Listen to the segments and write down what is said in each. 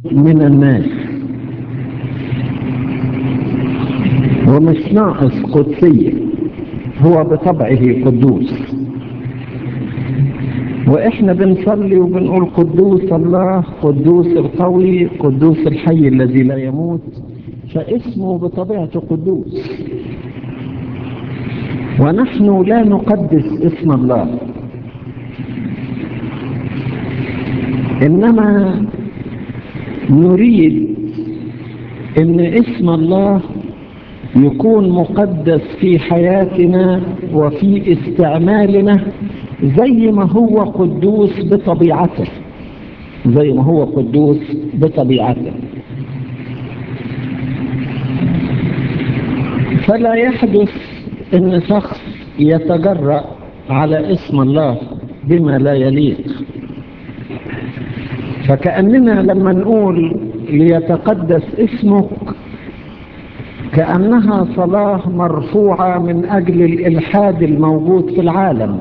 من الناس ومش ناقص قدسية هو بطبعه قدوس واحنا بنصلي وبنقول قدوس الله قدوس القوي قدوس الحي الذي لا يموت فاسمه بطبيعته قدوس ونحن لا نقدس اسم الله انما نريد ان اسم الله يكون مقدس في حياتنا وفي استعمالنا زي ما هو قدوس بطبيعته زي ما هو قدوس بطبيعته فلا يحدث ان شخص يتجرأ على اسم الله بما لا يليق فكأننا لما نقول ليتقدس اسمك كأنها صلاة مرفوعة من أجل الإلحاد الموجود في العالم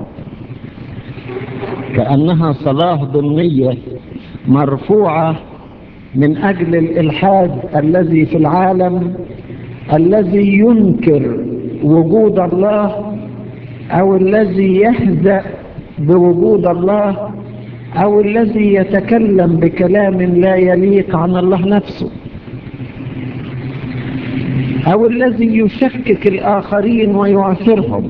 كأنها صلاة ضمنية مرفوعة من أجل الإلحاد الذي في العالم الذي ينكر وجود الله أو الذي يهزأ بوجود الله أو الذي يتكلم بكلام لا يليق عن الله نفسه أو الذي يشكك الآخرين ويعثرهم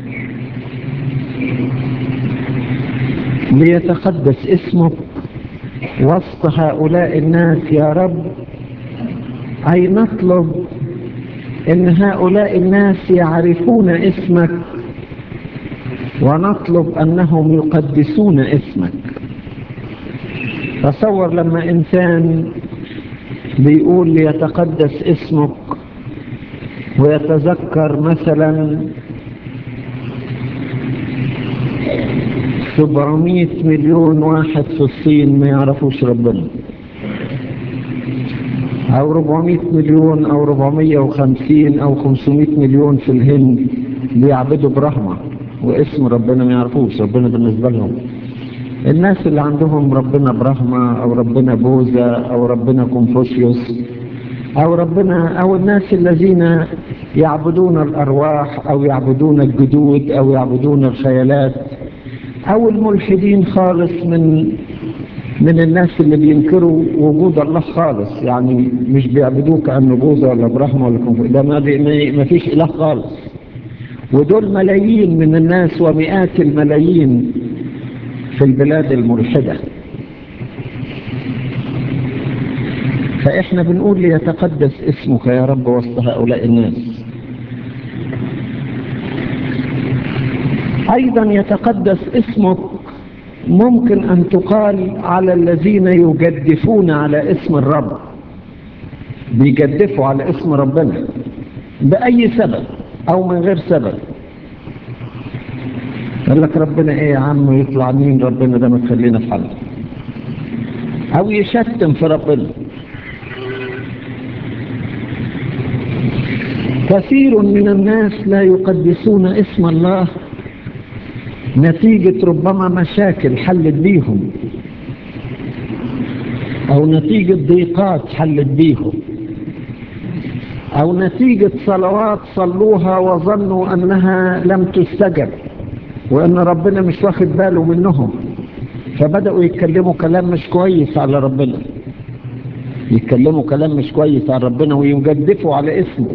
ليتقدس اسمك وسط هؤلاء الناس يا رب أي نطلب إن هؤلاء الناس يعرفون اسمك ونطلب أنهم يقدسون اسمك تصور لما إنسان بيقول ليتقدس اسمك ويتذكر مثلا 700 مليون واحد في الصين ما يعرفوش ربنا او 400 مليون او 450 او 500 مليون في الهند بيعبدوا برحمة واسم ربنا ما يعرفوش ربنا بالنسبة لهم الناس اللي عندهم ربنا برحمة او ربنا بوذا او ربنا كونفوشيوس او ربنا او الناس الذين يعبدون الارواح او يعبدون الجدود او يعبدون الخيالات او الملحدين خالص من من الناس اللي بينكروا وجود الله خالص يعني مش بيعبدوه كأنه بوذا ولا برحمة ولا كنفو ده ما, ما فيش إله خالص ودول ملايين من الناس ومئات الملايين في البلاد الملحدة فإحنا بنقول ليتقدس اسمك يا رب وسط هؤلاء الناس أيضا يتقدس اسمك ممكن أن تقال على الذين يجدفون على اسم الرب بيجدفوا على اسم ربنا بأي سبب أو من غير سبب قال لك ربنا ايه يا عم يطلع مين ربنا ده ما تخلينا في حل او يشتم في ربنا كثير من الناس لا يقدسون اسم الله نتيجة ربما مشاكل حلت بيهم او نتيجة ضيقات حلت بيهم او نتيجة صلوات صلوها وظنوا انها لم تستجب وان ربنا مش واخد باله منهم فبدأوا يتكلموا كلام مش كويس على ربنا يتكلموا كلام مش كويس على ربنا ويجدفوا على اسمه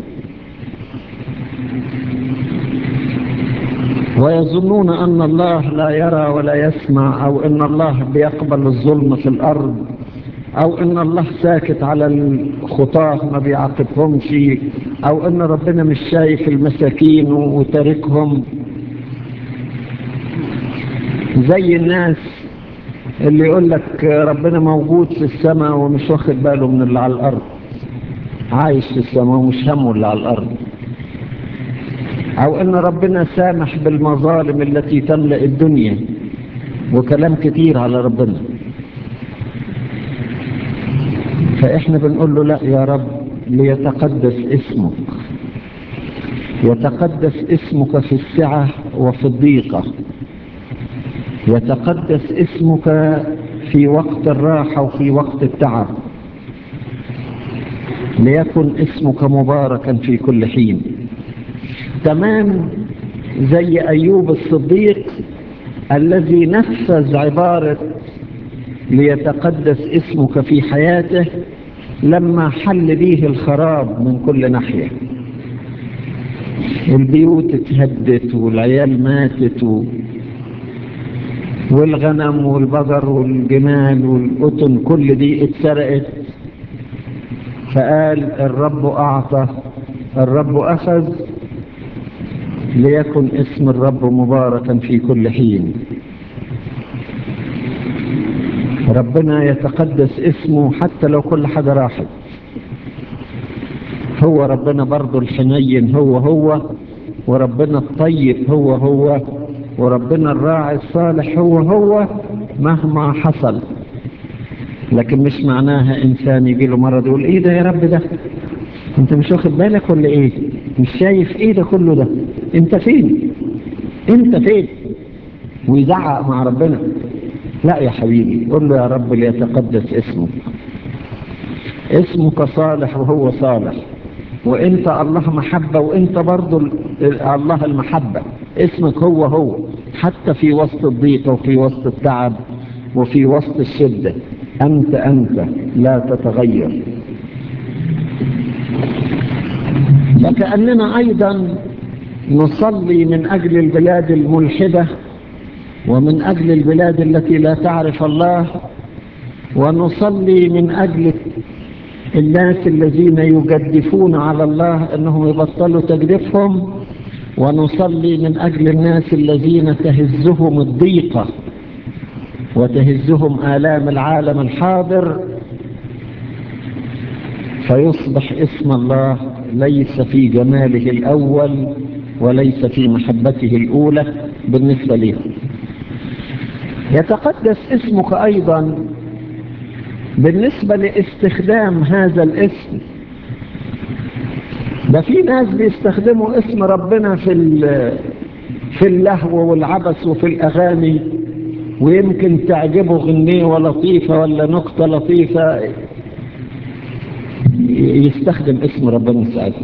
ويظنون أن الله لا يرى ولا يسمع أو أن الله بيقبل الظلم في الأرض أو أن الله ساكت على الخطاة ما بيعاقبهمش أو أن ربنا مش شايف المساكين وتاركهم زي الناس اللي يقول لك ربنا موجود في السماء ومش واخد باله من اللي على الأرض عايش في السماء ومش همه اللي على الأرض أو أن ربنا سامح بالمظالم التي تملأ الدنيا وكلام كتير على ربنا فإحنا بنقول له لا يا رب ليتقدس اسمك يتقدس اسمك في السعة وفي الضيقة يتقدس اسمك في وقت الراحة وفي وقت التعب ليكن اسمك مباركا في كل حين تمام زي أيوب الصديق الذي نفذ عبارة ليتقدس اسمك في حياته لما حل به الخراب من كل ناحية البيوت اتهدت والعيال ماتت و... والغنم والبقر والجمال والقطن كل دي اتسرقت فقال الرب أعطى الرب أخذ ليكن اسم الرب مباركا في كل حين ربنا يتقدس اسمه حتى لو كل حاجة راحت هو ربنا برضو الحنين هو هو وربنا الطيب هو هو وربنا الراعي الصالح هو هو مهما حصل لكن مش معناها انسان يجي له مرض يقول ايه ده يا رب ده انت مش واخد بالك ولا ايه مش شايف ايه ده كله ده انت فين انت فين ويزعق مع ربنا لا يا حبيبي قل له يا رب ليتقدس اسمك اسمك صالح وهو صالح وانت الله محبة وانت برضو الله المحبة اسمك هو هو حتى في وسط الضيق وفي وسط التعب وفي وسط الشدة أنت أنت لا تتغير وكأننا أيضا نصلي من أجل البلاد الملحدة ومن أجل البلاد التي لا تعرف الله ونصلي من أجل الناس الذين يجدفون على الله أنهم يبطلوا تجديفهم ونصلي من أجل الناس الذين تهزهم الضيقة وتهزهم آلام العالم الحاضر فيصبح اسم الله ليس في جماله الأول وليس في محبته الأولى بالنسبة لهم يتقدس اسمك أيضا بالنسبة لاستخدام هذا الاسم ده في ناس بيستخدموا اسم ربنا في في اللهو والعبث وفي الأغاني ويمكن تعجبه غنية لطيفة ولا نقطة لطيفة يستخدم اسم ربنا ساعتها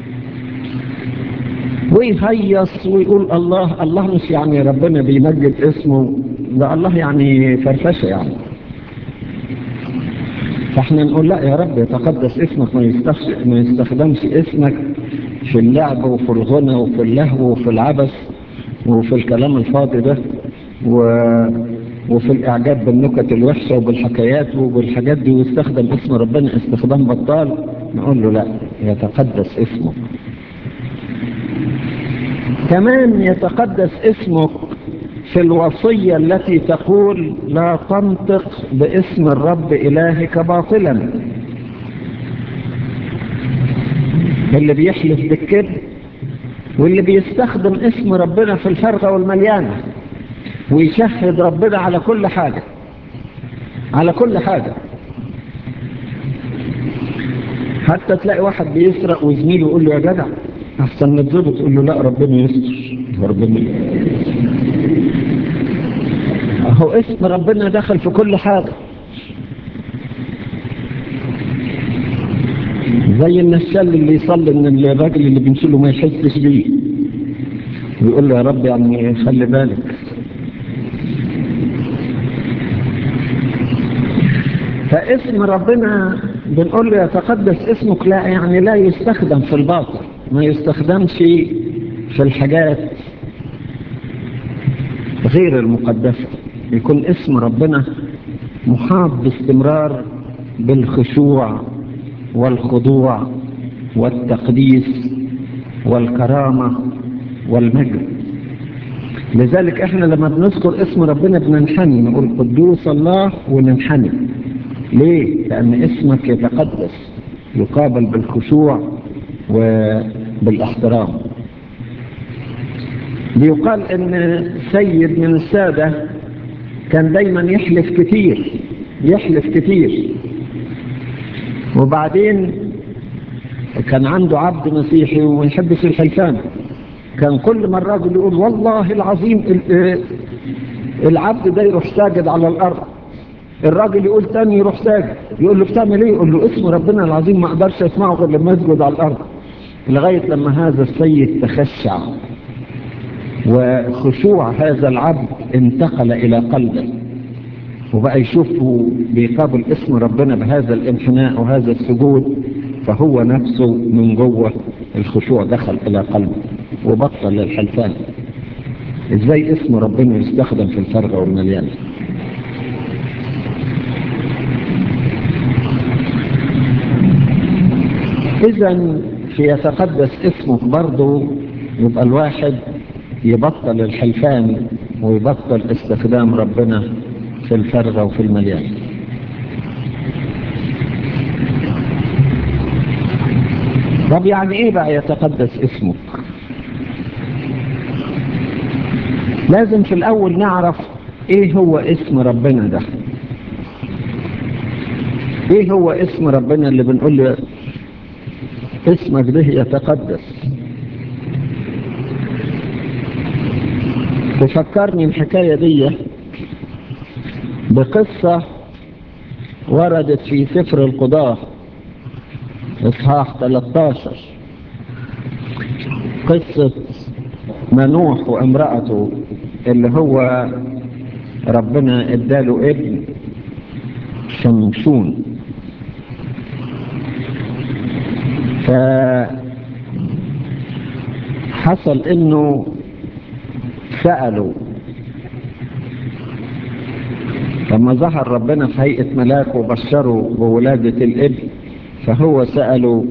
ويهيص ويقول الله الله مش يعني ربنا بيمجد اسمه ده الله يعني فرفشة يعني فاحنا نقول لا يا رب يتقدس اسمك ما, ما يستخدمش اسمك في اللعب وفي الغنى وفي اللهو وفي العبث وفي الكلام الفاضي ده و... وفي الإعجاب بالنكت الوحشة وبالحكايات وبالحاجات دي ويستخدم اسم ربنا استخدام بطال نقول له لا يتقدس اسمه كمان يتقدس اسمك في الوصية التي تقول لا تنطق باسم الرب إلهك باطلا اللي بيحلف بالكذب واللي بيستخدم اسم ربنا في الفرقة والمليانة ويشهد ربنا على كل حاجة على كل حاجة حتى تلاقي واحد بيسرق وزميله يقول له يا جدع احسن نتظبط تقول له لا ربنا يستر ربنا اهو اسم ربنا دخل في كل حاجة زي النسال اللي يصلي ان الراجل اللي بيمثله ما يحسش بيه ويقول له يا رب يعني خلي بالك فاسم ربنا بنقول له يتقدس اسمك لا يعني لا يستخدم في الباطل ما يستخدمش في الحاجات غير المقدسة يكون اسم ربنا محاط باستمرار بالخشوع والخضوع والتقديس والكرامة والمجد لذلك احنا لما بنذكر اسم ربنا بننحني نقول قدوس الله وننحني ليه؟ لأن اسمك يتقدس يقابل بالخشوع وبالاحترام بيقال ان سيد من السادة كان دايما يحلف كتير يحلف كتير وبعدين كان عنده عبد مسيحي وما يحبش الحلفان كان كل ما الراجل يقول والله العظيم العبد ده يروح ساجد على الارض الراجل يقول تاني يروح ساجد يقول له بتعمل ايه يقول له اسم ربنا العظيم ما اقدرش اسمعه غير لما اسجد على الارض لغاية لما هذا السيد تخشع وخشوع هذا العبد انتقل الى قلبه وبقى يشوفه بيقابل اسم ربنا بهذا الانحناء وهذا السجود فهو نفسه من جوه الخشوع دخل الى قلبه وبطل الحلفان ازاي اسم ربنا يستخدم في الفرغ والمليان اذا في يتقدس اسمه برضه يبقى الواحد يبطل الحلفان ويبطل استخدام ربنا في الفرغ وفي المليان طب يعني ايه بقى يتقدس اسمه لازم في الاول نعرف ايه هو اسم ربنا ده ايه هو اسم ربنا اللي بنقول له اسمك ده يتقدس تفكرني الحكاية دي بقصة وردت في سفر القضاة اصحاح 13 قصة منوح وامرأته اللي هو ربنا اداله ابن شمشون فحصل انه سألوا لما ظهر ربنا في هيئة ملاك وبشروا بولادة الابن فهو سأله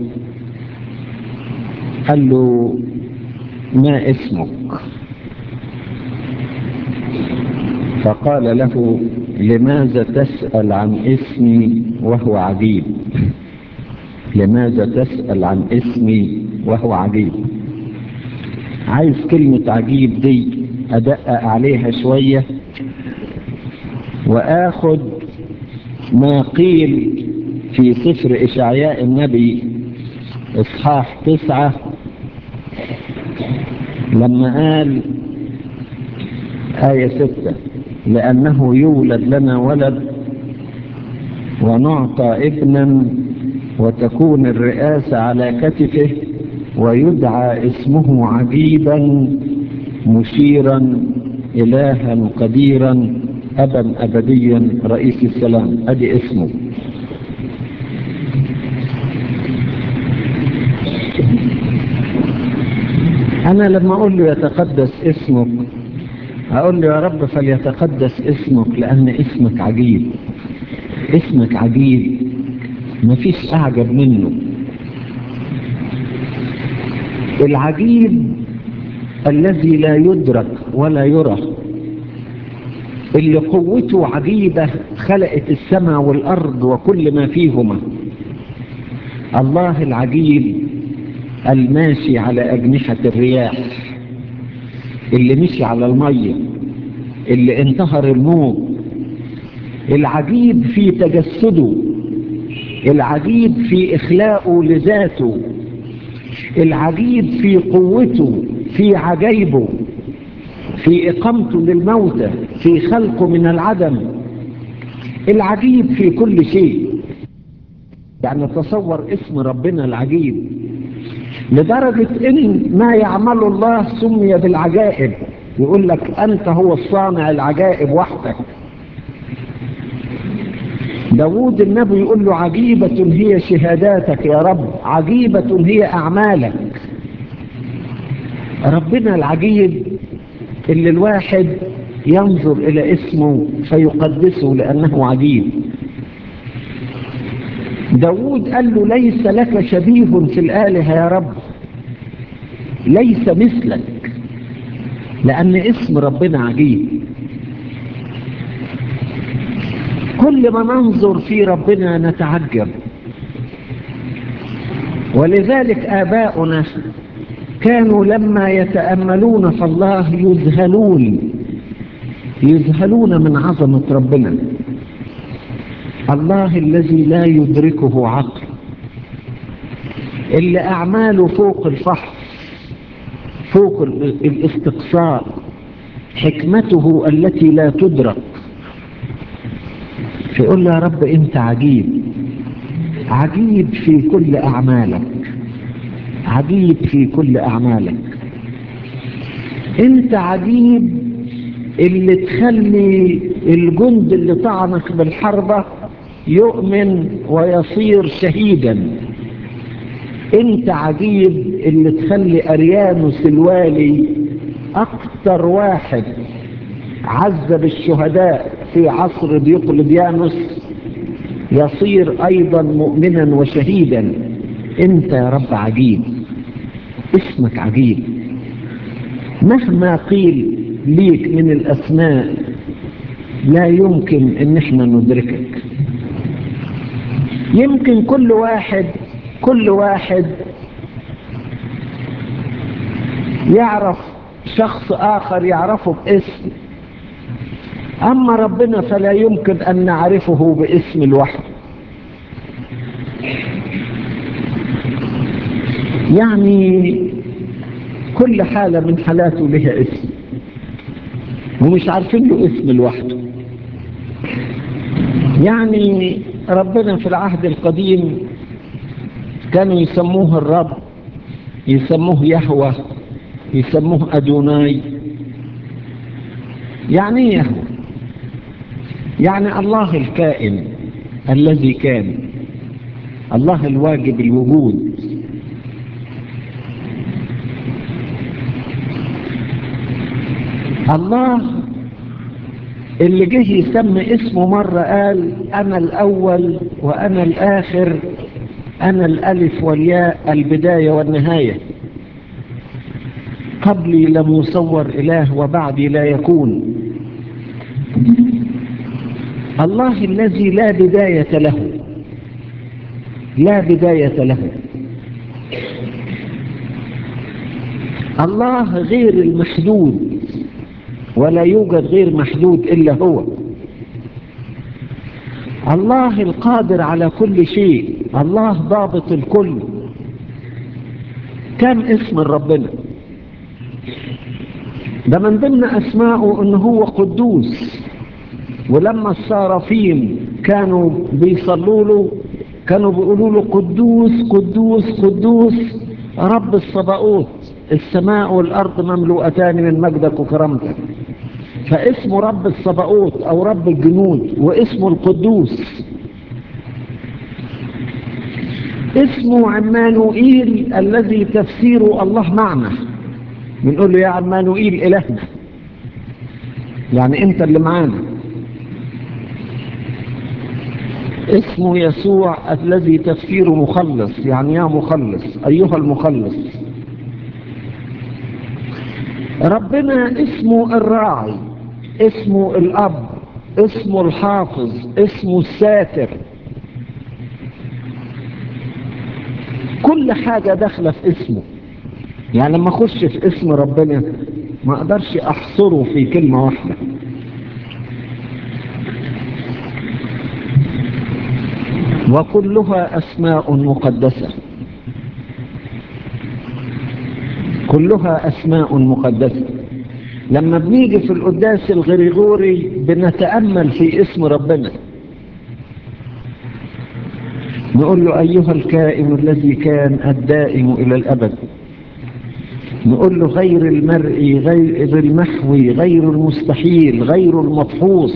قال له ما اسمك فقال له لماذا تسأل عن اسمي وهو عجيب لماذا تسأل عن اسمي وهو عجيب عايز كلمة عجيب دي أدقق عليها شوية وآخد ما قيل في سفر إشعياء النبي إصحاح تسعة لما قال آية ستة لأنه يولد لنا ولد ونعطى ابنا وتكون الرئاسة على كتفه ويدعى اسمه عجيبا مشيرا إلها قديرا أبا أبديا رئيس السلام أدي اسمه أنا لما أقول له يتقدس اسمك أقول له يا رب فليتقدس اسمك لأن اسمك عجيب اسمك عجيب مفيش أعجب منه العجيب الذي لا يدرك ولا يرى اللي قوته عجيبة خلقت السماء والأرض وكل ما فيهما الله العجيب الماشي على أجنحة الرياح اللي مشي على المية اللي انتهر الموت العجيب في تجسده العجيب في إخلاقه لذاته العجيب في قوته في عجيبه في إقامته للموتى في خلقه من العدم العجيب في كل شيء يعني تصور اسم ربنا العجيب لدرجة ان ما يعمل الله سمي بالعجائب يقول لك انت هو الصانع العجائب وحدك داود النبي يقول له عجيبة هي شهاداتك يا رب عجيبة هي أعمالك ربنا العجيب اللي الواحد ينظر إلى اسمه فيقدسه لأنه عجيب داود قال له ليس لك شبيه في الآلهة يا رب ليس مثلك لأن اسم ربنا عجيب كل ما ننظر في ربنا نتعجب ولذلك آباؤنا كانوا لما يتأملون في الله يذهلون يذهلون من عظمة ربنا الله الذي لا يدركه عقل اللي أعماله فوق الفحص فوق الاستقصاء حكمته التي لا تدرك فيقول له يا رب انت عجيب عجيب في كل أعمالك عجيب في كل أعمالك انت عجيب اللي تخلي الجند اللي طعنك بالحربة يؤمن ويصير شهيدا انت عجيب اللي تخلي اريانوس الوالي اكتر واحد عذب الشهداء في عصر ديوقلديانوس يصير ايضا مؤمنا وشهيدا انت يا رب عجيب اسمك عجيب مهما قيل ليك من الاسماء لا يمكن ان احنا ندركك يمكن كل واحد كل واحد يعرف شخص آخر يعرفه باسم أما ربنا فلا يمكن أن نعرفه باسم الوحد يعني كل حالة من حالاته لها اسم ومش عارفين له اسم لوحده يعني ربنا في العهد القديم كانوا يسموه الرب يسموه يهوى يسموه أدوناي يعني ايه يهوى يعني الله الكائن الذي كان الله الواجب الوجود الله اللي جه يسمي اسمه مرة قال أنا الأول وأنا الآخر أنا الألف والياء البداية والنهاية قبلي لم يصور إله وبعدي لا يكون الله الذي لا بداية له لا بداية له الله غير المحدود ولا يوجد غير محدود إلا هو الله القادر على كل شيء الله ضابط الكل كم اسم ربنا ده من ضمن أسماءه أنه هو قدوس ولما الصارفين كانوا بيصلوا له كانوا بيقولوا له قدوس قدوس قدوس رب الصباؤوت السماء والأرض مملوءتان من مجدك وكرامتك فاسمه رب الصباؤوت أو رب الجنود واسمه القدوس اسمه عمانوئيل الذي تفسيره الله معنا بنقول له يا عمانوئيل إلهنا يعني انت اللي معانا اسمه يسوع الذي تفسيره مخلص يعني يا مخلص أيها المخلص ربنا اسمه الراعي اسمه الأب اسمه الحافظ اسمه الساتر كل حاجة داخلة في اسمه يعني لما اخش في اسم ربنا ما اقدرش احصره في كلمة واحدة وكلها اسماء مقدسة كلها اسماء مقدسة لما بنيجي في القداس الغريغوري بنتأمل في اسم ربنا نقول له أيها الكائن الذي كان الدائم إلى الأبد نقول له غير المرئي غير المحوي غير المستحيل غير المفحوص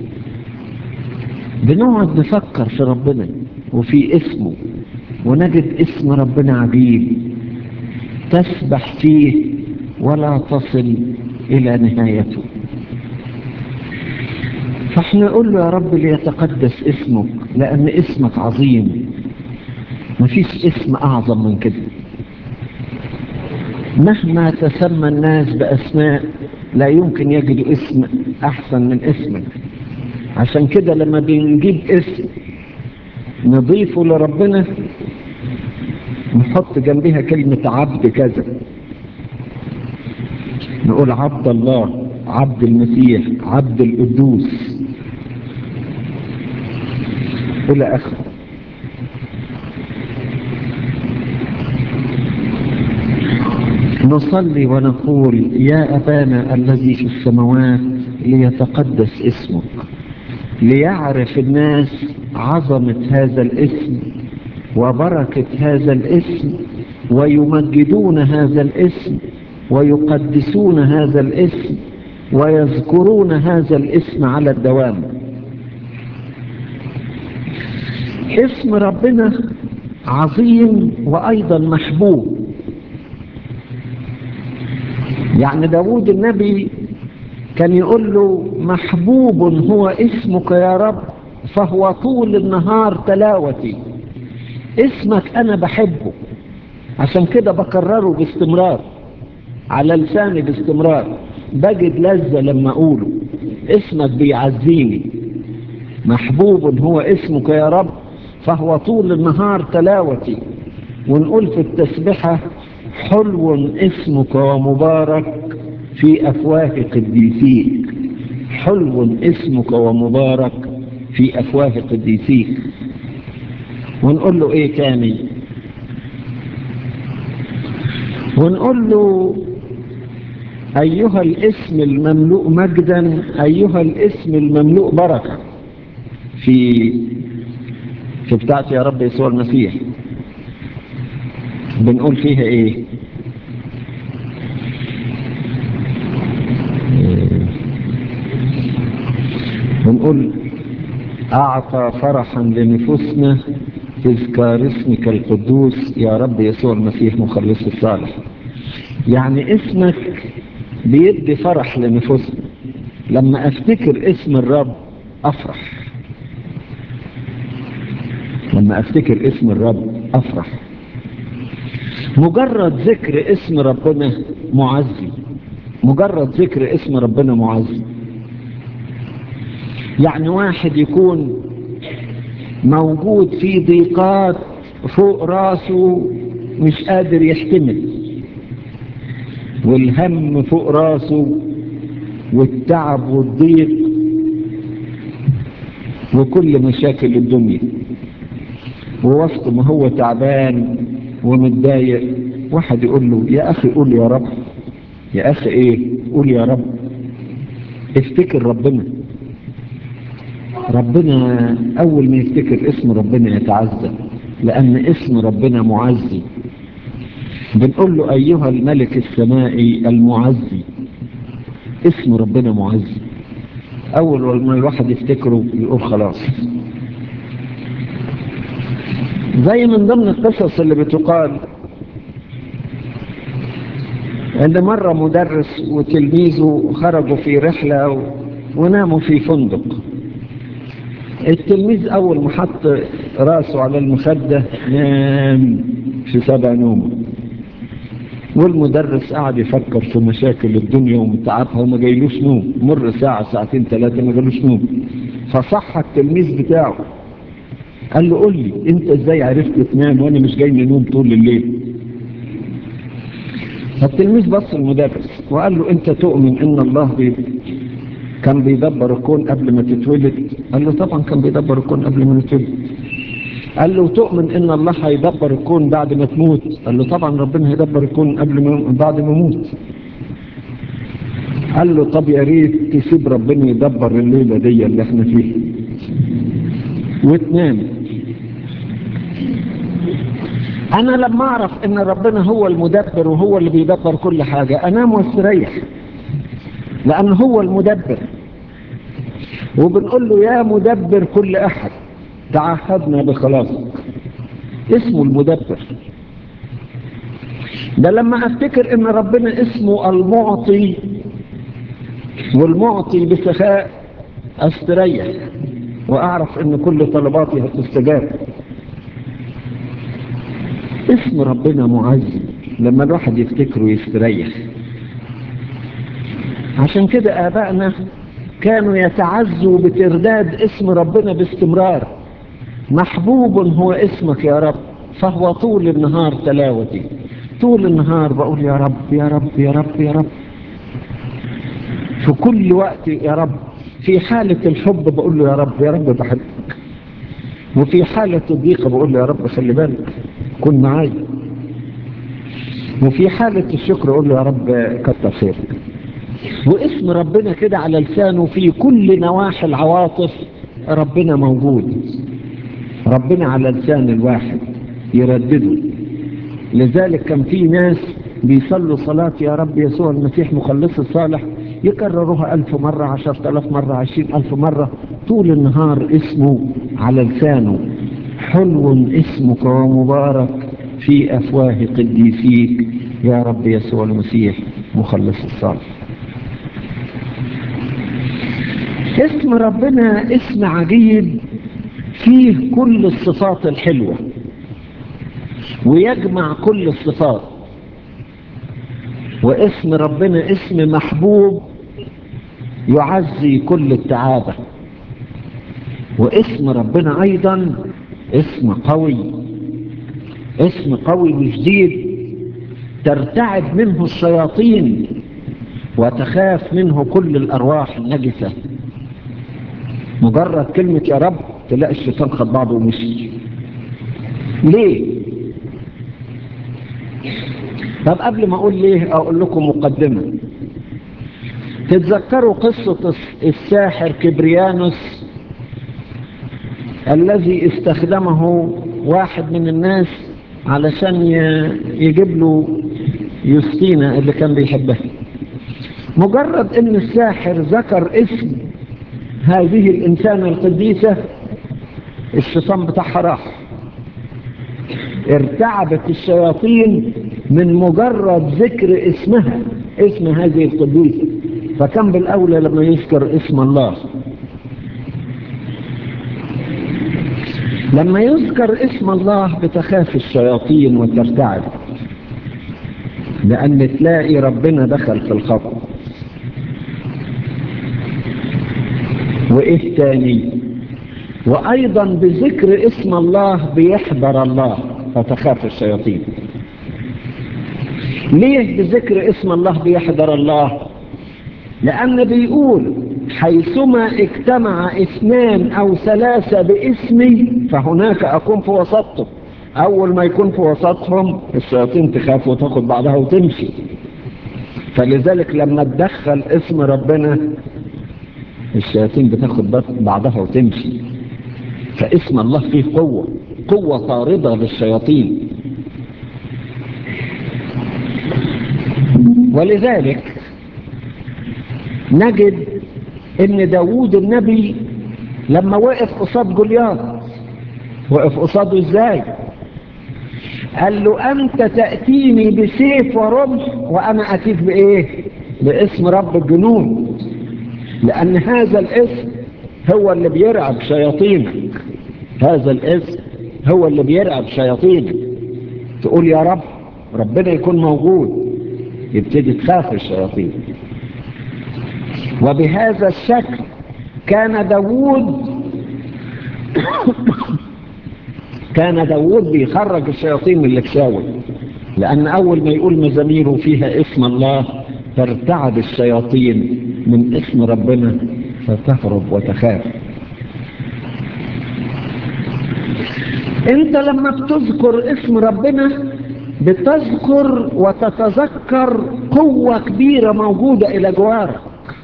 بنقعد نفكر في ربنا وفي اسمه ونجد اسم ربنا عجيب تسبح فيه ولا تصل إلى نهايته فاحنا نقول له يا رب ليتقدس اسمك لأن اسمك عظيم مفيش اسم أعظم من كده مهما تسمى الناس بأسماء لا يمكن يجدوا اسم أحسن من اسمك عشان كده لما بنجيب اسم نضيفه لربنا نحط جنبها كلمة عبد كذا نقول عبد الله عبد المسيح عبد القدوس إلى آخره نصلي ونقول يا أبانا الذي في السماوات ليتقدس اسمك ليعرف الناس عظمة هذا الاسم وبركة هذا الاسم ويمجدون هذا الاسم ويقدسون هذا الاسم ويذكرون هذا الاسم على الدوام اسم ربنا عظيم وأيضا محبوب يعني داود النبي كان يقول له محبوب هو اسمك يا رب فهو طول النهار تلاوتي اسمك أنا بحبه عشان كده بكرره باستمرار على لساني باستمرار بجد لذة لما أقوله اسمك بيعزيني محبوب هو اسمك يا رب فهو طول النهار تلاوتي ونقول في التسبحة حلو اسمك ومبارك في أفواه قديسيك حلو اسمك ومبارك في أفواه قديسيك ونقول له ايه تاني ونقول له أيها الاسم المملوء مجدا أيها الاسم المملوء بركة في في بتاعت يا رب يسوع المسيح بنقول فيها ايه بنقول أعطى فرحا لنفوسنا تذكار اسمك القدوس يا رب يسوع المسيح مخلص الصالح يعني اسمك بيدي فرح لنفوسنا لما افتكر اسم الرب افرح لما افتكر اسم الرب افرح مجرد ذكر اسم ربنا معزي مجرد ذكر اسم ربنا معزي يعني واحد يكون موجود في ضيقات فوق راسه مش قادر يحتمل والهم فوق راسه والتعب والضيق وكل مشاكل الدنيا ووسط ما هو تعبان ومتضايق واحد يقول له يا اخي قول يا رب يا اخي ايه قول يا رب افتكر ربنا ربنا اول ما يفتكر اسم ربنا يتعزى لان اسم ربنا معزي بنقول له ايها الملك السمائي المعزي اسم ربنا معزي اول ما الواحد يفتكره يقول خلاص زي من ضمن القصص اللي بتقال ان مرة مدرس وتلميذه خرجوا في رحلة وناموا في فندق التلميذ اول ما حط راسه على المخدة نام في سبع نوم والمدرس قاعد يفكر في مشاكل الدنيا ومتعبها وما جايلوش نوم مر ساعة ساعتين ثلاثة ما جالوش نوم فصح التلميذ بتاعه قال له قول لي انت ازاي عرفت تنام وانا مش جاي نوم طول الليل فالتلميذ بص المدرس وقال له انت تؤمن ان الله بي كان بيدبر الكون قبل ما تتولد قال له طبعا كان بيدبر الكون قبل ما نتولد قال له تؤمن ان الله هيدبر الكون بعد ما تموت قال له طبعا ربنا هيدبر الكون قبل ما بعد ما اموت قال له طب يا ريت تسيب ربنا يدبر الليله دي اللي احنا فيها وتنام انا لما اعرف ان ربنا هو المدبر وهو اللي بيدبر كل حاجه انام واستريح لان هو المدبر وبنقول له يا مدبر كل احد تعهدنا بخلاصك اسمه المدبر ده لما افتكر ان ربنا اسمه المعطي والمعطي بسخاء استريح واعرف ان كل طلباتي هتستجاب اسم ربنا معزي لما الواحد يفتكره يستريح عشان كده ابائنا كانوا يتعزوا بترداد اسم ربنا باستمرار محبوب هو اسمك يا رب فهو طول النهار تلاوتي طول النهار بقول يا رب يا رب يا رب يا رب في كل وقت يا رب في حالة الحب بقول له يا رب يا رب بحبك وفي حالة الضيقة بقول له يا رب خلي بالك كن معايا وفي حالة الشكر اقول له يا رب كتر خيرك واسم ربنا كده على لسانه في كل نواحي العواطف ربنا موجود ربنا على لسان الواحد يرددوا لذلك كان في ناس بيصلوا صلاة يا رب يسوع المسيح مخلص الصالح يكرروها ألف مرة عشرة ألاف مرة عشرين ألف مرة طول النهار اسمه على لسانه حلو اسمك ومبارك في أفواه قديسيك يا رب يسوع المسيح مخلص الصالح اسم ربنا اسم عجيب فيه كل الصفات الحلوة ويجمع كل الصفات واسم ربنا اسم محبوب يعزي كل التعابة واسم ربنا ايضا اسم قوي اسم قوي وجديد ترتعد منه الشياطين وتخاف منه كل الارواح النجسة مجرد كلمة يا رب تلاقي الشيطان خد بعضه ومشي ليه طب قبل ما اقول ليه اقول لكم مقدمة تتذكروا قصة الساحر كبريانوس الذي استخدمه واحد من الناس علشان يجيب له يوستينا اللي كان بيحبها مجرد ان الساحر ذكر اسم هذه الانسانة القديسة الشيطان بتاعها راح ارتعبت الشياطين من مجرد ذكر اسمها اسم هذه القديسة فكان بالأولى لما يذكر اسم الله لما يذكر اسم الله بتخاف الشياطين وترتعب لأن تلاقي ربنا دخل في الخطر وإيه تاني وأيضا بذكر اسم الله بيحضر الله فتخاف الشياطين ليه بذكر اسم الله بيحضر الله لأن بيقول حيثما اجتمع اثنان أو ثلاثة باسمي فهناك أكون في وسطهم أول ما يكون في وسطهم الشياطين تخاف وتاخد بعضها وتمشي فلذلك لما تدخل اسم ربنا الشياطين بتاخد بعضها وتمشي فاسم الله فيه قوة قوة طاردة للشياطين ولذلك نجد ان داوود النبي لما وقف قصاد جولياط وقف قصاده ازاي قال له انت تأتيني بسيف ورمح وانا اتيك بايه باسم رب الجنود لان هذا الاسم هو اللي بيرعب شياطينك هذا الاسم هو اللي بيرعب شياطينك تقول يا رب ربنا يكون موجود يبتدي تخاف الشياطين وبهذا الشكل كان داوود كان داوود بيخرج الشياطين من الاكساوي لأن أول ما يقول مزاميره فيها اسم الله ترتعد الشياطين من اسم ربنا فتهرب وتخاف انت لما بتذكر اسم ربنا بتذكر وتتذكر قوة كبيرة موجودة إلى جوارك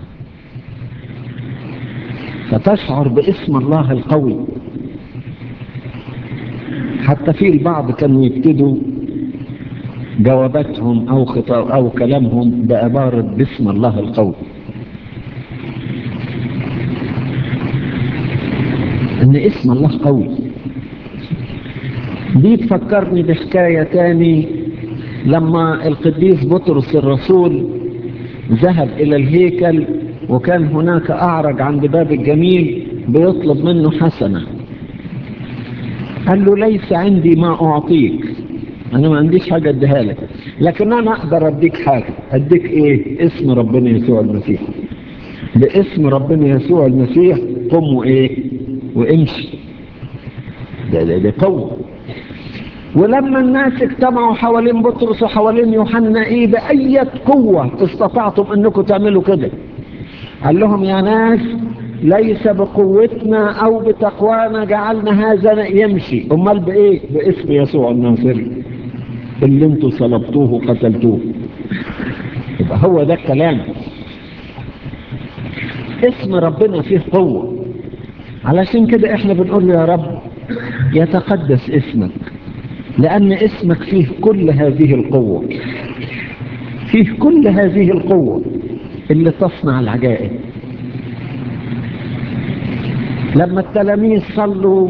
فتشعر باسم الله القوي حتى في البعض كانوا يبتدوا جواباتهم أو خطاب أو كلامهم بعبارة باسم الله القوي ان اسم الله قوي دي تفكرني بحكاية تاني لما القديس بطرس الرسول ذهب الى الهيكل وكان هناك اعرج عند باب الجميل بيطلب منه حسنة قال له ليس عندي ما اعطيك انا ما عنديش حاجة اديها لك لكن انا اقدر اديك حاجة اديك ايه اسم ربنا يسوع المسيح باسم ربنا يسوع المسيح قم وايه وامشي ده ده ده قوة ولما الناس اجتمعوا حوالين بطرس وحوالين يوحنا ايه بأية قوة استطعتم انكم تعملوا كده قال لهم يا ناس ليس بقوتنا او بتقوانا جعلنا هذا يمشي امال بايه باسم يسوع الناصري اللي انتوا صلبتوه وقتلتوه يبقى هو ده الكلام اسم ربنا فيه قوة علشان كده احنا بنقول له يا رب يتقدس اسمك لأن اسمك فيه كل هذه القوة فيه كل هذه القوة اللي تصنع العجائب لما التلاميذ صلوا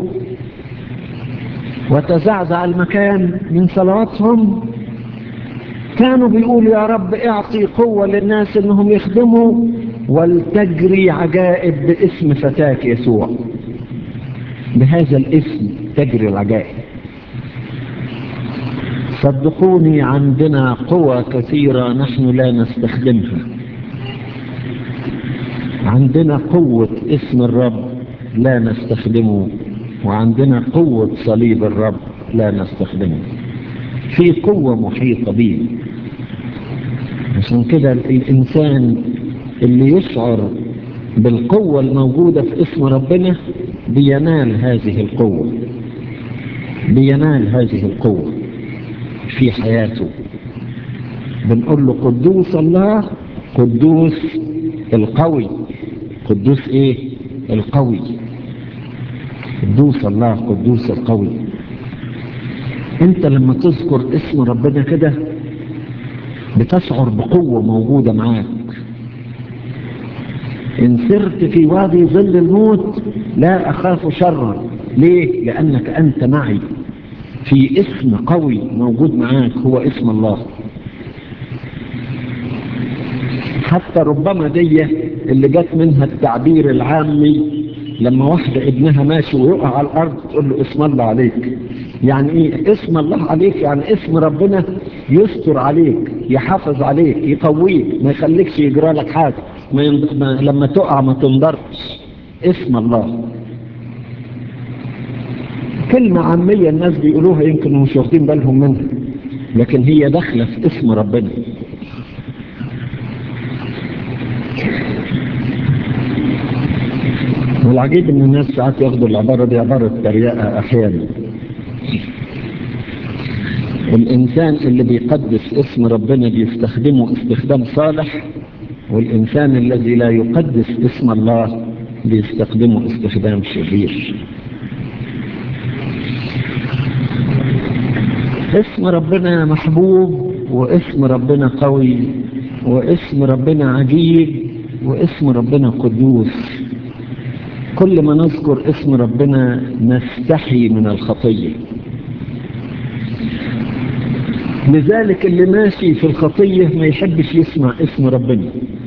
وتزعزع المكان من صلواتهم كانوا بيقولوا يا رب اعطي قوة للناس انهم يخدموا ولتجري عجائب باسم فتاك يسوع بهذا الاسم تجري العجائب صدقوني عندنا قوى كثيرة نحن لا نستخدمها عندنا قوة اسم الرب لا نستخدمه وعندنا قوة صليب الرب لا نستخدمه في قوة محيطة به عشان كده الإنسان اللي يشعر بالقوة الموجودة في اسم ربنا بينال هذه القوة بينال هذه القوة في حياته بنقول له قدوس الله قدوس القوي قدوس ايه القوي قدوس الله قدوس القوي انت لما تذكر اسم ربنا كده بتشعر بقوة موجودة معاك ان سرت في وادي ظل الموت لا اخاف شرا ليه لانك انت معي في اسم قوي موجود معاك هو اسم الله حتى ربما دي اللي جت منها التعبير العامي لما واحدة ابنها ماشي ويقع على الارض تقول له اسم الله عليك يعني ايه اسم الله عليك يعني اسم ربنا يستر عليك يحافظ عليك يقويك ما يخليكش يجرى لك حاجة ما يند... ما... لما تقع ما تنضرش اسم الله كلمة عامية الناس بيقولوها يمكن مش واخدين بالهم منها لكن هي داخلة في اسم ربنا والعجيب ان الناس ساعات ياخدوا العبارة دي عبارة تريقة احيانا الانسان اللي بيقدس اسم ربنا بيستخدمه استخدام صالح والانسان الذي لا يقدس اسم الله بيستخدمه استخدام شرير اسم ربنا محبوب واسم ربنا قوي واسم ربنا عجيب واسم ربنا قدوس كل ما نذكر اسم ربنا نستحي من الخطية لذلك اللي ماشي في الخطية ما يحبش يسمع اسم ربنا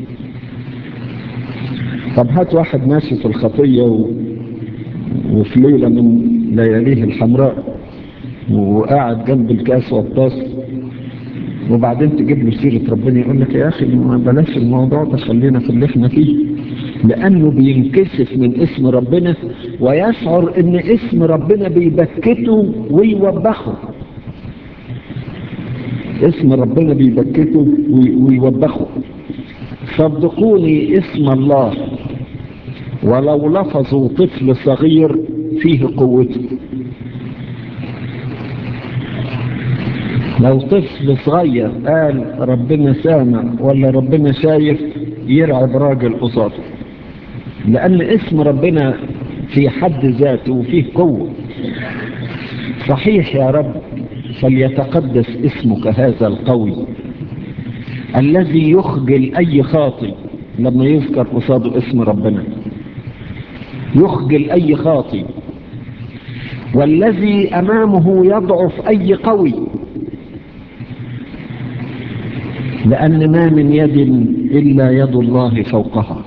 طب هات واحد ماشي في الخطية و... وفي ليلة من لياليه الحمراء وقاعد جنب الكاس والطاس وبعدين تجيب له سيرة ربنا يقول لك يا أخي ما بلاش الموضوع ده خلينا في اللي احنا فيه لأنه بينكسف من اسم ربنا ويشعر ان اسم ربنا بيبكته ويوبخه اسم ربنا بيبكته ويوبخه صدقوني اسم الله ولو لفظوا طفل صغير فيه قوته لو طفل صغير قال ربنا سامع ولا ربنا شايف يرعب راجل قصاده لأن اسم ربنا في حد ذاته فيه قوة صحيح يا رب فليتقدس اسمك هذا القوي الذي يخجل أي خاطئ لما يذكر قصاده اسم ربنا يخجل أي خاطئ والذي أمامه يضعف أي قوي لأن ما من يد إلا يد الله فوقها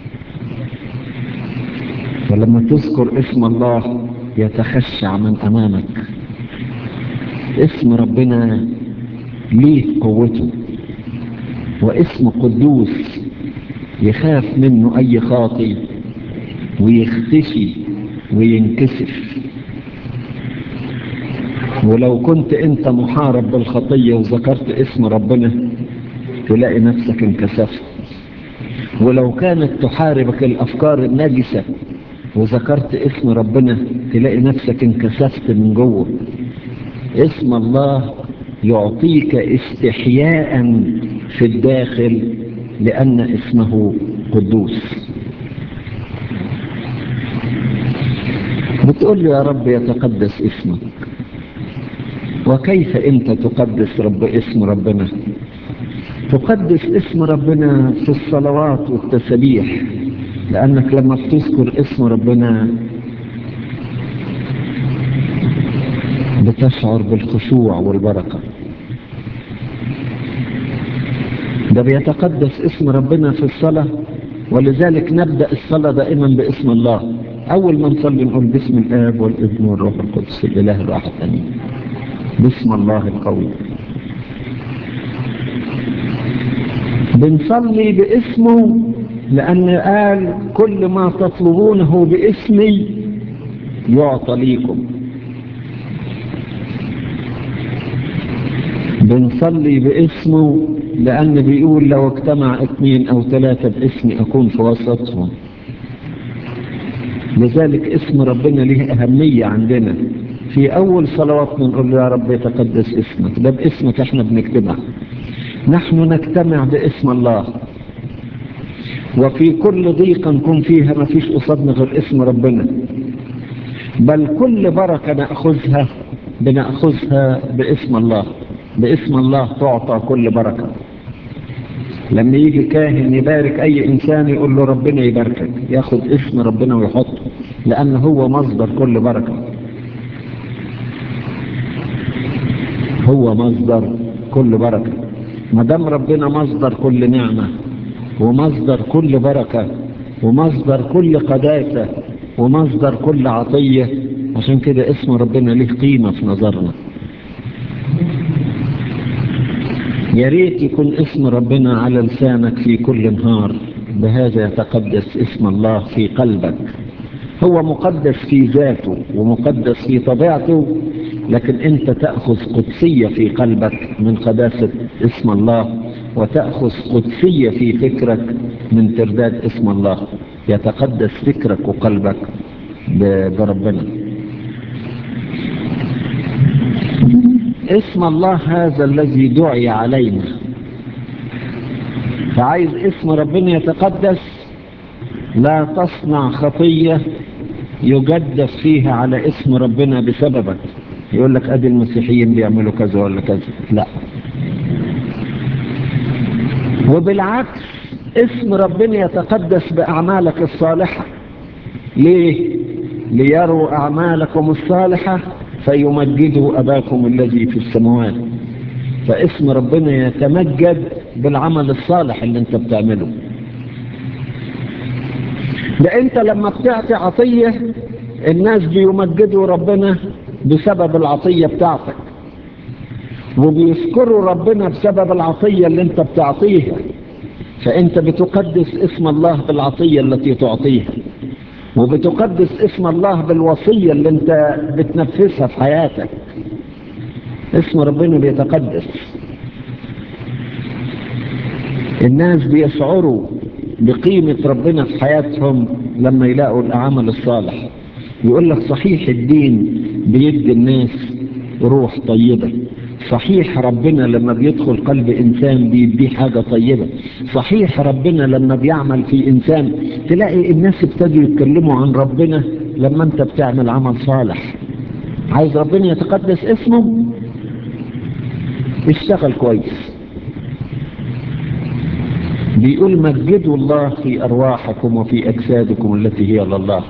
فلما تذكر اسم الله يتخشع من أمامك اسم ربنا ليه قوته واسم قدوس يخاف منه أي خاطي ويختشي وينكسف ولو كنت انت محارب بالخطية وذكرت اسم ربنا تلاقي نفسك انكسفت ولو كانت تحاربك الأفكار النجسة وذكرت اسم ربنا تلاقي نفسك انكسفت من جوه اسم الله يعطيك استحياء في الداخل لأن اسمه قدوس بتقول له يا رب يتقدس اسمك وكيف انت تقدس رب اسم ربنا تقدس اسم ربنا في الصلوات والتسبيح لانك لما بتذكر اسم ربنا بتشعر بالخشوع والبركة ده بيتقدس اسم ربنا في الصلاة ولذلك نبدأ الصلاة دائما باسم الله أول ما نصلي نقول باسم الآب والابن والروح القدس الإله الواحد أمين باسم الله القوي بنصلي باسمه لأن قال كل ما تطلبونه باسمي يعطى ليكم بنصلي باسمه لأن بيقول لو اجتمع اثنين أو ثلاثة باسمي أكون في وسطهم لذلك اسم ربنا له أهمية عندنا في أول صلواتنا نقول له يا رب يتقدس اسمك ده باسمك احنا بنجتمع نحن نجتمع باسم الله وفي كل ضيقة نكون فيها ما فيش قصادنا غير اسم ربنا بل كل بركة نأخذها بنأخذها باسم الله باسم الله تعطى كل بركة لما يجي كاهن يبارك أي إنسان يقول له ربنا يباركك ياخد اسم ربنا ويحطه لأن هو مصدر كل بركة هو مصدر كل بركة ما دام ربنا مصدر كل نعمة ومصدر كل بركة ومصدر كل قداسة ومصدر كل عطية عشان كده اسم ربنا له قيمة في نظرنا يا ريت يكون اسم ربنا على لسانك في كل نهار بهذا يتقدس اسم الله في قلبك هو مقدس في ذاته ومقدس في طبيعته لكن انت تأخذ قدسية في قلبك من قداسة اسم الله وتأخذ قدسية في فكرك من ترداد اسم الله يتقدس فكرك وقلبك بربنا اسم الله هذا الذي دعي علينا فعايز اسم ربنا يتقدس لا تصنع خطية يجدف فيها على اسم ربنا بسببك يقول لك ادي المسيحيين بيعملوا كذا ولا كذا لا وبالعكس اسم ربنا يتقدس بأعمالك الصالحة ليه ليروا أعمالكم الصالحة فيمجدوا أباكم الذي في السماوات فاسم ربنا يتمجد بالعمل الصالح اللي انت بتعمله ده انت لما بتعطي عطية الناس بيمجدوا ربنا بسبب العطية بتاعتك وبيذكروا ربنا بسبب العطية اللي انت بتعطيها فانت بتقدس اسم الله بالعطية التي تعطيها وبتقدس اسم الله بالوصية اللي انت بتنفذها في حياتك اسم ربنا بيتقدس الناس بيشعروا بقيمة ربنا في حياتهم لما يلاقوا العمل الصالح يقول لك صحيح الدين بيدي الناس روح طيبة صحيح ربنا لما بيدخل قلب إنسان بيديه حاجة طيبة صحيح ربنا لما بيعمل في إنسان تلاقي الناس ابتدوا يتكلموا عن ربنا لما أنت بتعمل عمل صالح عايز ربنا يتقدس اسمه اشتغل كويس بيقول مجدوا الله في أرواحكم وفي أجسادكم التي هي لله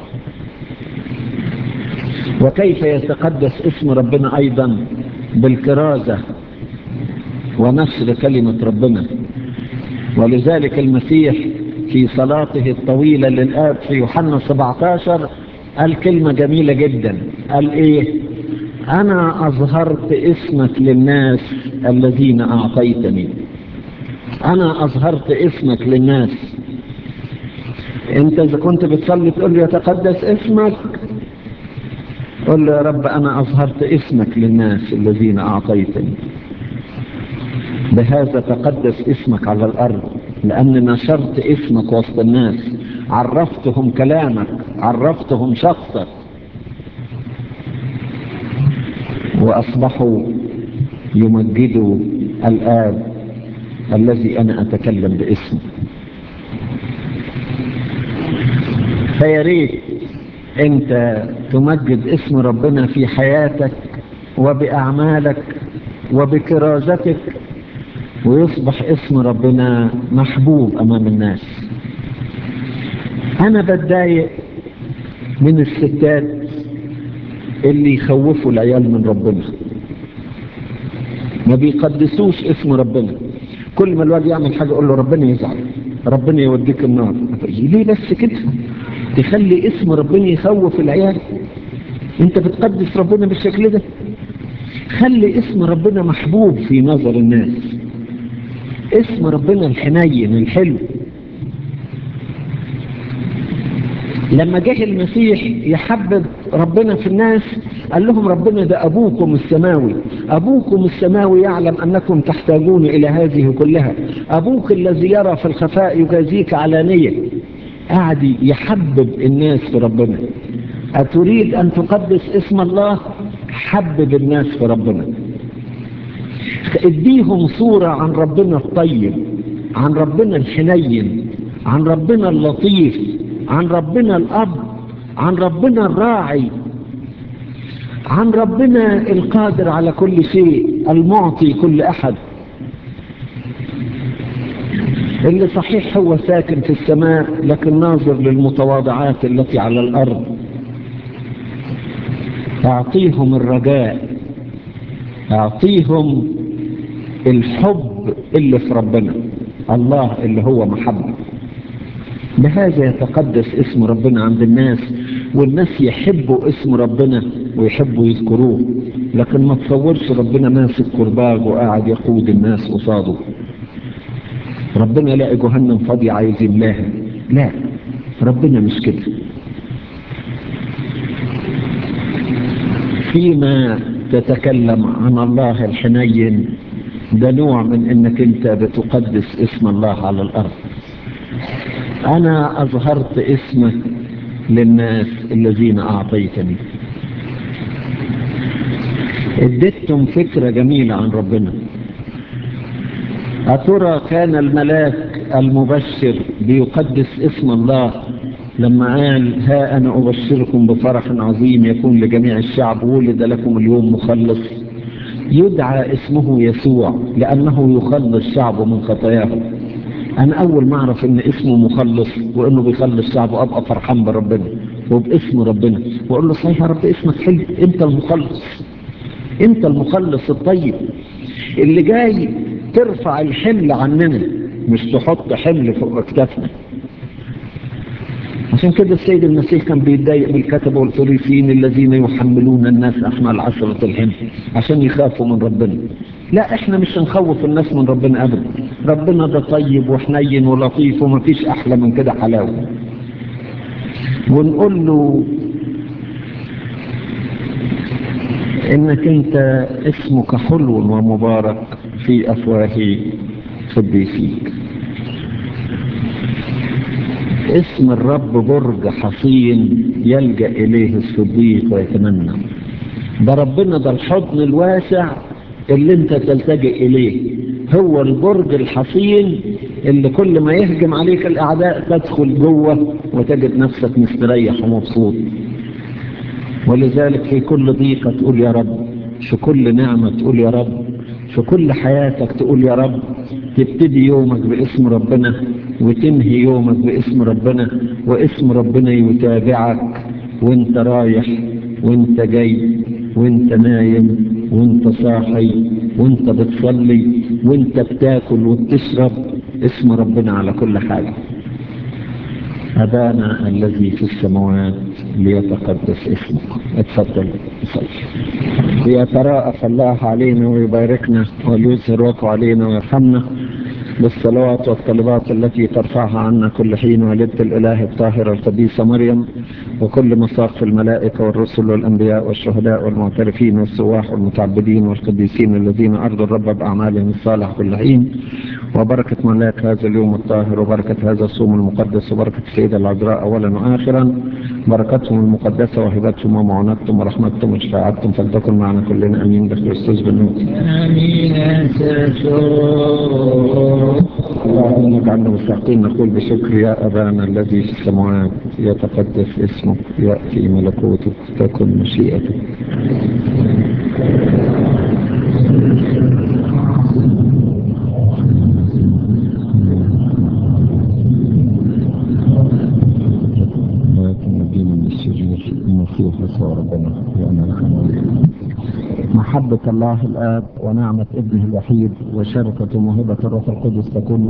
وكيف يتقدس اسم ربنا أيضا بالكرازة ونشر كلمة ربنا ولذلك المسيح في صلاته الطويلة للآب في يوحنا 17 قال كلمة جميلة جدا قال ايه انا اظهرت اسمك للناس الذين اعطيتني انا اظهرت اسمك للناس انت اذا كنت بتصلي تقول له يتقدس اسمك قل له يا رب انا اظهرت اسمك للناس الذين اعطيتني بهذا تقدس اسمك على الارض لان نشرت اسمك وسط الناس عرفتهم كلامك عرفتهم شخصك واصبحوا يمجدوا الاب الذي انا اتكلم باسمه فيا ريت انت تمجد اسم ربنا في حياتك وبأعمالك وبكرازتك ويصبح اسم ربنا محبوب أمام الناس أنا بتضايق من الستات اللي يخوفوا العيال من ربنا ما بيقدسوش اسم ربنا كل ما الواد يعمل حاجة يقول له ربنا يزعل ربنا يوديك النار ليه بس كده تخلي اسم ربنا يخوف العيال انت بتقدس ربنا بالشكل ده خلي اسم ربنا محبوب في نظر الناس اسم ربنا الحنين الحلو لما جه المسيح يحبب ربنا في الناس قال لهم ربنا ده أبوكم السماوي أبوكم السماوي يعلم أنكم تحتاجون إلى هذه كلها أبوك الذي يرى في الخفاء يجازيك علانية قاعد يحبب الناس في ربنا أتريد أن تقدس اسم الله حبب الناس في ربنا اديهم صورة عن ربنا الطيب عن ربنا الحنين عن ربنا اللطيف عن ربنا الأب عن ربنا الراعي عن ربنا القادر على كل شيء المعطي كل أحد اللي صحيح هو ساكن في السماء لكن ناظر للمتواضعات التي على الأرض أعطيهم الرجاء أعطيهم الحب اللي في ربنا الله اللي هو محبة بهذا يتقدس اسم ربنا عند الناس والناس يحبوا اسم ربنا ويحبوا يذكروه لكن ما تصورش ربنا ماسك كرباج وقاعد يقود الناس قصاده ربنا لاقي جهنم فاضية عايز يملاها لا ربنا مش كده فيما تتكلم عن الله الحنين ده نوع من انك انت بتقدس اسم الله على الارض انا اظهرت اسمك للناس الذين اعطيتني اديتهم فكرة جميلة عن ربنا أترى كان الملاك المبشر بيقدس اسم الله لما قال ها أنا أبشركم بفرح عظيم يكون لجميع الشعب ولد لكم اليوم مخلص يدعى اسمه يسوع لأنه يخلص شعبه من خطاياه أنا أول ما أعرف إن اسمه مخلص وإنه بيخلص شعبه أبقى فرحان بربنا وباسم ربنا وأقول له صحيح يا رب اسمك حلو أنت المخلص أنت المخلص الطيب اللي جاي ترفع الحمل عننا مش تحط حمل فوق اكتافنا عشان كده السيد المسيح كان بيتضايق بالكتبة والفريسيين الذين يحملون الناس احمال عشرة الحمل عشان يخافوا من ربنا لا احنا مش هنخوف الناس من ربنا ابدا ربنا ده طيب وحنين ولطيف ومفيش احلى من كده حلاوة ونقول له انك انت اسمك حلو ومبارك في افواه قديسيك اسم الرب برج حصين يلجأ إليه الصديق ويتمنى ده ربنا ده الحضن الواسع اللي انت تلتجئ إليه هو البرج الحصين اللي كل ما يهجم عليك الأعداء تدخل جوه وتجد نفسك مستريح ومبسوط ولذلك في كل ضيقة تقول يا رب في كل نعمة تقول يا رب في كل حياتك تقول يا رب تبتدي يومك باسم ربنا وتنهي يومك باسم ربنا واسم ربنا يتابعك وانت رايح وانت جاي وانت نايم وانت صاحي وانت بتصلي وانت بتاكل وبتشرب اسم ربنا على كل حاجة أبانا الذي في السماوات ليتقدس اسمك اتفضل صلي ليتراءف الله علينا ويباركنا وليظهر وقعه علينا ويرحمنا بالصلوات والطلبات التي ترفعها عنا كل حين والدة الإله الطاهرة القديسة مريم وكل مصاف الملائكة والرسل والأنبياء والشهداء والمعترفين والسواح والمتعبدين والقديسين الذين أرضوا الرب بأعمالهم الصالح كل حين وبركة ملاك هذا اليوم الطاهر وبركة هذا الصوم المقدس وبركة السيدة العذراء أولا وآخرا بركتهم المقدسة وهبتهم ومعونتهم ورحمتهم وشفاعتهم فلتكن معنا كلنا أمين بكريستوس بالنور آمين اللهم اجعلنا مستحقين نقول بشكر يا أبانا الذي في السماوات يتقدس اسمك يأتي ملكوتك تكن مشيئتك لكن الدين من الشرير المسيح يسوع ربنا لأن محبة الله الآب ونعمة ابنه الوحيد وشركة موهبة الروح القدس تكون